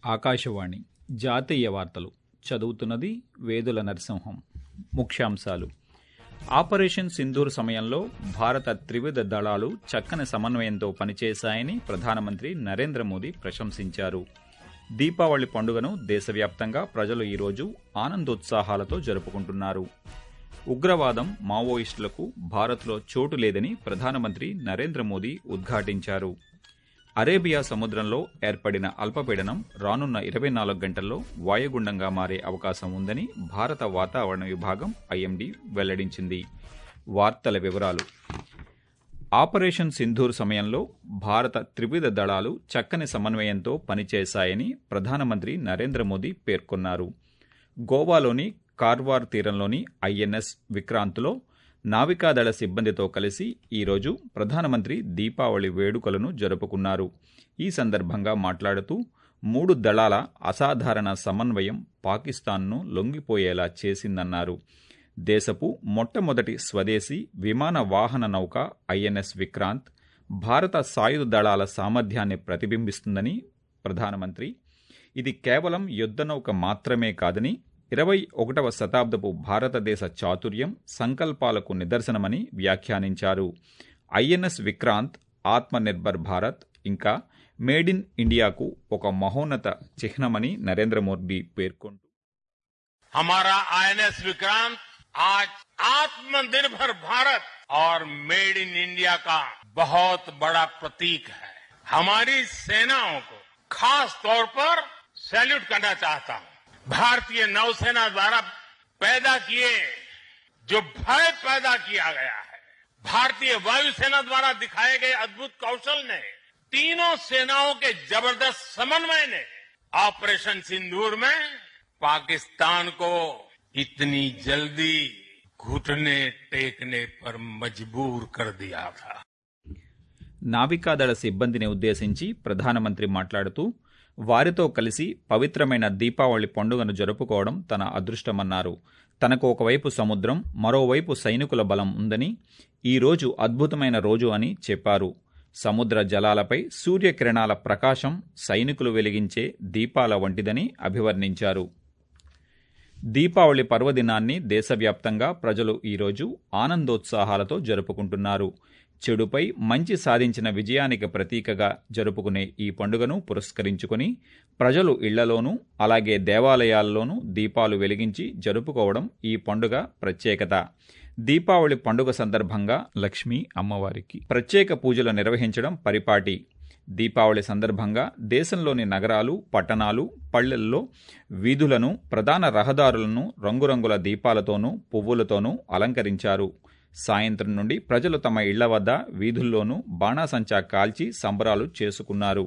ఆకాశవాణి జాతీయ వార్తలు చదువుతున్నది వేదుల నరసింహం ముఖ్యాంశాలు ఆపరేషన్ సింధూర్ సమయంలో భారత త్రివిధ దళాలు చక్కని సమన్వయంతో పనిచేశాయని ప్రధానమంత్రి నరేంద్ర మోదీ ప్రశంసించారు దీపావళి పండుగను దేశవ్యాప్తంగా ప్రజలు ఈరోజు ఆనందోత్సాహాలతో జరుపుకుంటున్నారు ఉగ్రవాదం మావోయిస్టులకు భారత్లో చోటు లేదని ప్రధానమంత్రి నరేంద్ర మోదీ ఉద్ఘాటించారు అరేబియా సముద్రంలో ఏర్పడిన అల్పపీడనం రానున్న ఇరవై నాలుగు గంటల్లో వాయుగుండంగా మారే అవకాశం ఉందని భారత వాతావరణ విభాగం ఐఎండీ వెల్లడించింది వార్తల వివరాలు ఆపరేషన్ సింధూర్ సమయంలో భారత త్రివిధ దళాలు చక్కని సమన్వయంతో పనిచేశాయని ప్రధానమంత్రి నరేంద్ర మోదీ పేర్కొన్నారు గోవాలోని కార్వార్ తీరంలోని ఐఎన్ఎస్ విక్రాంత్లో నావికాదళ సిబ్బందితో కలిసి ఈరోజు ప్రధానమంత్రి దీపావళి వేడుకలను జరుపుకున్నారు ఈ సందర్భంగా మాట్లాడుతూ మూడు దళాల అసాధారణ సమన్వయం పాకిస్తాన్ను లొంగిపోయేలా చేసిందన్నారు దేశపు మొట్టమొదటి స్వదేశీ విమాన వాహన నౌక ఐఎన్ఎస్ విక్రాంత్ భారత సాయుధ దళాల సామర్థ్యాన్ని ప్రతిబింబిస్తుందని ప్రధానమంత్రి ఇది కేవలం యుద్ధనౌక మాత్రమే కాదని ఇరవై ఒకటవ శతాబ్దపు భారతదేశ చాతుర్యం సంకల్పాలకు నిదర్శనమని వ్యాఖ్యానించారు ఐఎన్ఎస్ విక్రాంత్ ఆత్మనిర్భర్ భారత్ ఇంకా మేడ్ ఇన్ ఇండియాకు ఒక మహోన్నత చిహ్నమని నరేంద్ర మోదీ పేర్కొంటూ हमारा आईएनएस विक्रांत आज आत्मनिर्भर भारत और मेड इन इंडिया का बहुत बड़ा प्रतीक है हमारी सेनाओं को खास तौर पर सैल्यूट करना चाहता हूं भारतीय नौसेना द्वारा पैदा किए जो भय पैदा किया गया है भारतीय वायुसेना द्वारा दिखाए गए अद्भुत कौशल ने तीनों सेनाओं के जबरदस्त समन्वय ने ऑपरेशन सिंदूर में पाकिस्तान को इतनी जल्दी घुटने टेकने पर मजबूर कर दिया था నావికాదళ సిబ్బందిని ఉద్దేశించి ప్రధానమంత్రి మాట్లాడుతూ వారితో కలిసి పవిత్రమైన దీపావళి పండుగను జరుపుకోవడం తన అదృష్టమన్నారు తనకు ఒకవైపు సముద్రం మరోవైపు సైనికుల బలం ఉందని ఈ రోజు అద్భుతమైన రోజు అని చెప్పారు సముద్ర జలాలపై సూర్యకిరణాల ప్రకాశం సైనికులు వెలిగించే దీపాల వంటిదని అభివర్ణించారు దీపావళి పర్వదినాన్ని దేశవ్యాప్తంగా ప్రజలు ఈరోజు ఆనందోత్సాహాలతో జరుపుకుంటున్నారు చెడుపై మంచి సాధించిన విజయానికి ప్రతీకగా జరుపుకునే ఈ పండుగను పురస్కరించుకుని ప్రజలు ఇళ్లలోనూ అలాగే దేవాలయాల్లోనూ దీపాలు వెలిగించి జరుపుకోవడం ఈ పండుగ ప్రత్యేకత దీపావళి పండుగ సందర్భంగా లక్ష్మీ అమ్మవారికి ప్రత్యేక పూజలు నిర్వహించడం పరిపాటి దీపావళి సందర్భంగా దేశంలోని నగరాలు పట్టణాలు పల్లెల్లో వీధులను ప్రధాన రహదారులను రంగురంగుల దీపాలతోనూ పువ్వులతోనూ అలంకరించారు సాయంత్రం నుండి ప్రజలు తమ ఇళ్ల వద్ద వీధుల్లోనూ బాణాసంచా కాల్చి సంబరాలు చేసుకున్నారు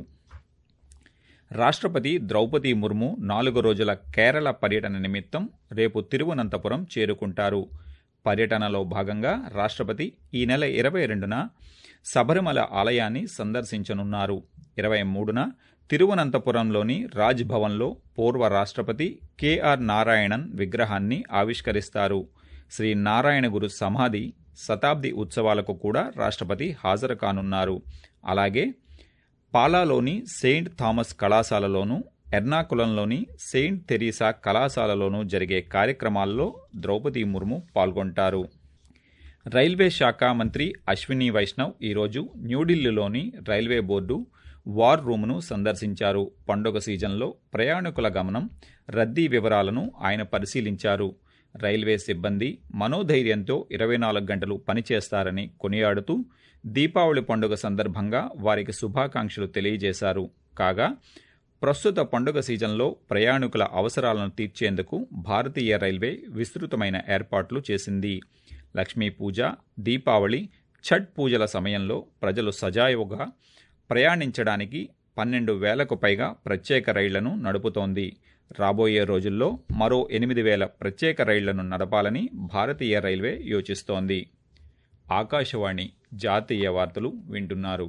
రాష్ట్రపతి ద్రౌపది ముర్ము నాలుగు రోజుల కేరళ పర్యటన నిమిత్తం రేపు తిరువనంతపురం చేరుకుంటారు పర్యటనలో భాగంగా రాష్ట్రపతి ఈ నెల ఇరవై రెండున శబరిమల ఆలయాన్ని సందర్శించనున్నారు ఇరవై మూడున తిరువనంతపురంలోని రాజ్ భవన్లో పూర్వ రాష్ట్రపతి కెఆర్ నారాయణన్ విగ్రహాన్ని ఆవిష్కరిస్తారు శ్రీ నారాయణ గురు సమాధి శతాబ్ది ఉత్సవాలకు కూడా రాష్ట్రపతి హాజరు కానున్నారు అలాగే పాలాలోని సెయింట్ థామస్ కళాశాలలోనూ ఎర్నాకులంలోని సెయింట్ తెరీసా కళాశాలలోనూ జరిగే కార్యక్రమాల్లో ద్రౌపది ముర్ము పాల్గొంటారు రైల్వే శాఖ మంత్రి అశ్విని వైష్ణవ్ ఈరోజు న్యూఢిల్లీలోని రైల్వే బోర్డు వార్ రూమ్ను సందర్శించారు పండుగ సీజన్లో ప్రయాణికుల గమనం రద్దీ వివరాలను ఆయన పరిశీలించారు రైల్వే సిబ్బంది మనోధైర్యంతో ఇరవై నాలుగు గంటలు పనిచేస్తారని కొనియాడుతూ దీపావళి పండుగ సందర్భంగా వారికి శుభాకాంక్షలు తెలియజేశారు కాగా ప్రస్తుత పండుగ సీజన్లో ప్రయాణికుల అవసరాలను తీర్చేందుకు భారతీయ రైల్వే విస్తృతమైన ఏర్పాట్లు చేసింది లక్ష్మీ పూజ దీపావళి ఛట్ పూజల సమయంలో ప్రజలు సజావుగా ప్రయాణించడానికి పన్నెండు వేలకు పైగా ప్రత్యేక రైళ్లను నడుపుతోంది రాబోయే రోజుల్లో మరో ఎనిమిది వేల ప్రత్యేక రైళ్లను నడపాలని భారతీయ రైల్వే యోచిస్తోంది ఆకాశవాణి జాతీయ వార్తలు వింటున్నారు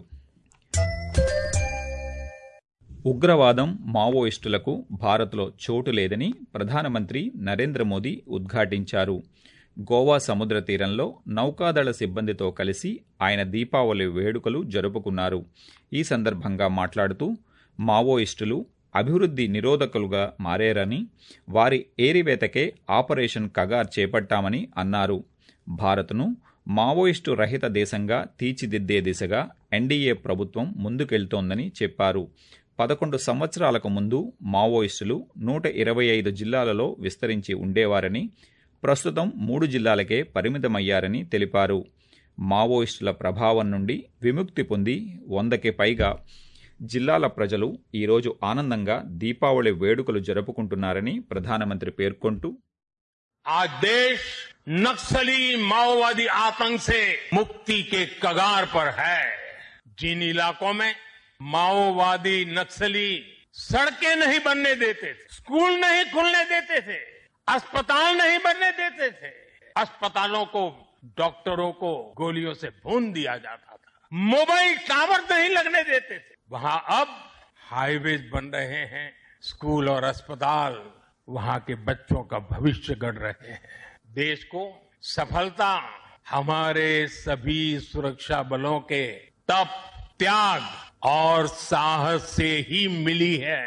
ఉగ్రవాదం మావోయిస్టులకు భారత్లో చోటు లేదని ప్రధానమంత్రి నరేంద్ర మోదీ ఉద్ఘాటించారు గోవా సముద్ర తీరంలో నౌకాదళ సిబ్బందితో కలిసి ఆయన దీపావళి వేడుకలు జరుపుకున్నారు ఈ సందర్భంగా మాట్లాడుతూ మావోయిస్టులు అభివృద్ధి నిరోధకులుగా మారారని వారి ఏరివేతకే ఆపరేషన్ కగార్ చేపట్టామని అన్నారు భారత్ను మావోయిస్టు రహిత దేశంగా తీర్చిదిద్దే దిశగా ఎన్డీఏ ప్రభుత్వం ముందుకెళ్తోందని చెప్పారు పదకొండు సంవత్సరాలకు ముందు మావోయిస్టులు నూట ఇరవై ఐదు జిల్లాలలో విస్తరించి ఉండేవారని ప్రస్తుతం మూడు జిల్లాలకే పరిమితమయ్యారని తెలిపారు మావోయిస్టుల ప్రభావం నుండి విముక్తి పొంది వందకి పైగా జిల్లాల ప్రజలు ఈరోజు ఆనందంగా దీపావళి వేడుకలు జరుపుకుంటున్నారని ప్రధానమంత్రి పేర్కొంటూ आज देश नक्सली माओवादी आतंक से मुक्ति के कगार पर है जिन इलाकों में माओवादी नक्सली सड़कें नहीं बनने देते थे स्कूल नहीं खुलने देते थे अस्पताल नहीं बनने देते थे अस्पतालों को डॉक्टरों को गोलियों से भून दिया जाता था मोबाइल टावर नहीं लगने देते थे वहां अब हाईवेज बन रहे हैं स्कूल और अस्पताल वहां के बच्चों का भविष्य गढ़ रहे हैं देश को सफलता हमारे सभी सुरक्षा बलों के तप त्याग और साहस से ही मिली है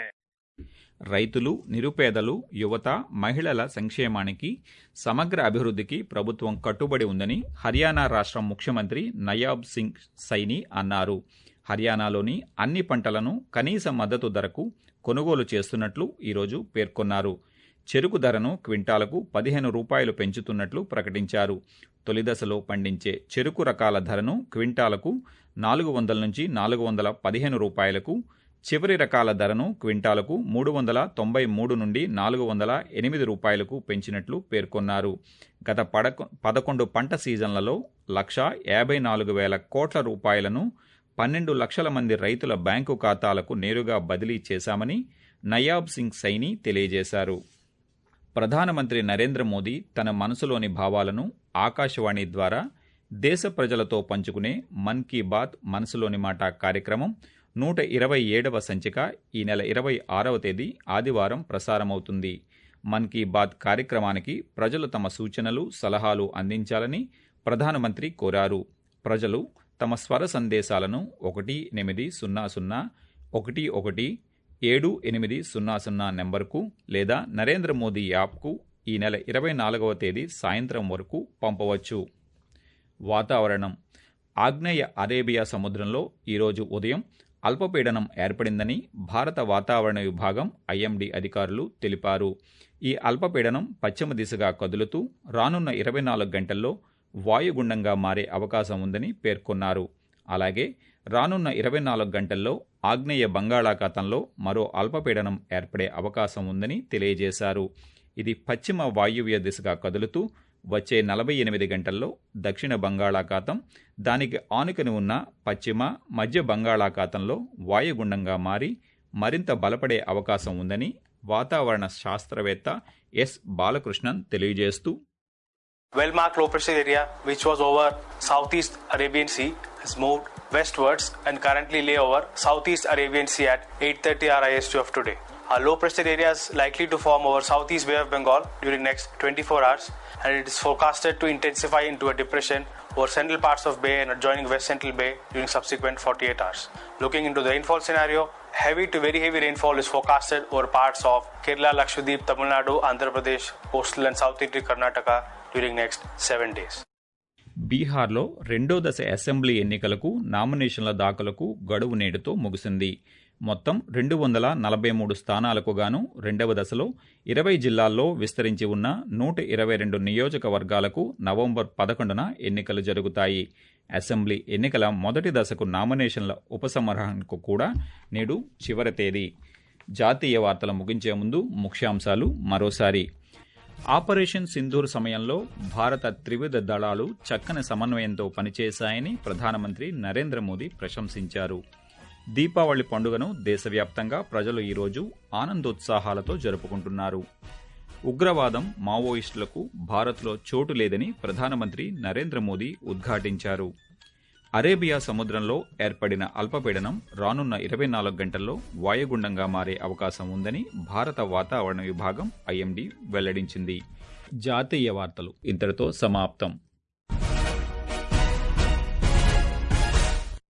రైతులు నిరుపేదలు యువత మహిళల సంక్షేమానికి సమగ్ర అభివృద్ధికి ప్రభుత్వం కట్టుబడి ఉందని హర్యానా రాష్ట్ర ముఖ్యమంత్రి నయాబ్ సింగ్ సైని అన్నారు హర్యానాలోని అన్ని పంటలను కనీస మద్దతు ధరకు కొనుగోలు చేస్తున్నట్లు ఈరోజు పేర్కొన్నారు చెరుకు ధరను క్వింటాలకు పదిహేను రూపాయలు పెంచుతున్నట్లు ప్రకటించారు తొలిదశలో పండించే చెరుకు రకాల ధరను క్వింటాలకు నాలుగు వందల నుంచి నాలుగు వందల పదిహేను రూపాయలకు చివరి రకాల ధరను క్వింటాలకు మూడు వందల తొంభై మూడు నుండి నాలుగు వందల ఎనిమిది రూపాయలకు పెంచినట్లు పేర్కొన్నారు గత పడక పదకొండు పంట సీజన్లలో లక్ష యాభై నాలుగు వేల కోట్ల రూపాయలను పన్నెండు లక్షల మంది రైతుల బ్యాంకు ఖాతాలకు నేరుగా బదిలీ చేశామని నయాబ్ సింగ్ సైని తెలియజేశారు ప్రధానమంత్రి నరేంద్ర మోదీ తన మనసులోని భావాలను ఆకాశవాణి ద్వారా దేశ ప్రజలతో పంచుకునే మన్ కీ బాత్ మనసులోని మాట కార్యక్రమం నూట ఇరవై ఏడవ సంచిక ఈ నెల ఇరవై ఆరవ తేదీ ఆదివారం ప్రసారమవుతుంది మన్ కీ బాత్ కార్యక్రమానికి ప్రజలు తమ సూచనలు సలహాలు అందించాలని ప్రధానమంత్రి కోరారు ప్రజలు తమ స్వర సందేశాలను ఒకటి ఎనిమిది సున్నా సున్నా ఒకటి ఒకటి ఏడు ఎనిమిది సున్నా సున్నా నెంబర్కు లేదా నరేంద్ర మోదీ యాప్కు ఈ నెల ఇరవై నాలుగవ తేదీ సాయంత్రం వరకు పంపవచ్చు వాతావరణం ఆగ్నేయ అరేబియా సముద్రంలో ఈరోజు ఉదయం అల్పపీడనం ఏర్పడిందని భారత వాతావరణ విభాగం ఐఎండీ అధికారులు తెలిపారు ఈ అల్పపీడనం పశ్చిమ దిశగా కదులుతూ రానున్న ఇరవై నాలుగు గంటల్లో వాయుగుండంగా మారే అవకాశం ఉందని పేర్కొన్నారు అలాగే రానున్న ఇరవై నాలుగు గంటల్లో ఆగ్నేయ బంగాళాఖాతంలో మరో అల్పపీడనం ఏర్పడే అవకాశం ఉందని తెలియజేశారు ఇది పశ్చిమ వాయువ్య దిశగా కదులుతూ వచ్చే నలభై ఎనిమిది గంటల్లో దక్షిణ బంగాళాఖాతం దానికి ఆనుకుని ఉన్న పశ్చిమ మధ్య బంగాళాఖాతంలో వాయుగుండంగా మారి మరింత బలపడే అవకాశం ఉందని వాతావరణ శాస్త్రవేత్త ఎస్ బాలకృష్ణన్ తెలియజేస్తూ well marked low pressure area which was over southeast Arabian Sea has moved westwards and currently lay over southeast Arabian Sea at 8:30 RIST of today. A low pressure area is likely to form over southeast Bay of Bengal during next 24 hours and it is forecasted to intensify into a depression over central parts of Bay and adjoining West Central Bay during subsequent 48 hours. Looking into the rainfall scenario, heavy to very heavy rainfall is forecasted over parts of Kerala, Lakshadweep, Tamil Nadu, Andhra Pradesh, coastal and south Indian Karnataka during next 7 days. బీహార్లో రెండో దశ assembly ఎన్నికలకు నామినేషన్ల దాఖలకు గడువు నేడుతో ముగిసింది మొత్తం రెండు వందల నలభై మూడు స్థానాలకు గాను రెండవ దశలో ఇరవై జిల్లాల్లో విస్తరించి ఉన్న నూట ఇరవై రెండు నియోజకవర్గాలకు నవంబర్ పదకొండున ఎన్నికలు జరుగుతాయి అసెంబ్లీ ఎన్నికల మొదటి దశకు నామినేషన్ల ఉపసంహరణకు కూడా నేడు చివరి తేదీ జాతీయ వార్తలు ముగించే ముందు ముఖ్యాంశాలు మరోసారి ఆపరేషన్ సింధూర్ సమయంలో భారత త్రివిధ దళాలు చక్కని సమన్వయంతో పనిచేశాయని ప్రధానమంత్రి నరేంద్ర మోదీ ప్రశంసించారు దీపావళి పండుగను దేశవ్యాప్తంగా ప్రజలు ఈరోజు ఆనందోత్సాహాలతో జరుపుకుంటున్నారు ఉగ్రవాదం మావోయిస్టులకు భారత్లో చోటు లేదని ప్రధానమంత్రి నరేంద్ర మోదీ ఉద్ఘాటించారు అరేబియా సముద్రంలో ఏర్పడిన అల్పపీడనం రానున్న ఇరవై నాలుగు గంటల్లో వాయుగుండంగా మారే అవకాశం ఉందని భారత వాతావరణ విభాగం ఐఎండీ వెల్లడించింది జాతీయ వార్తలు ఇంతటితో సమాప్తం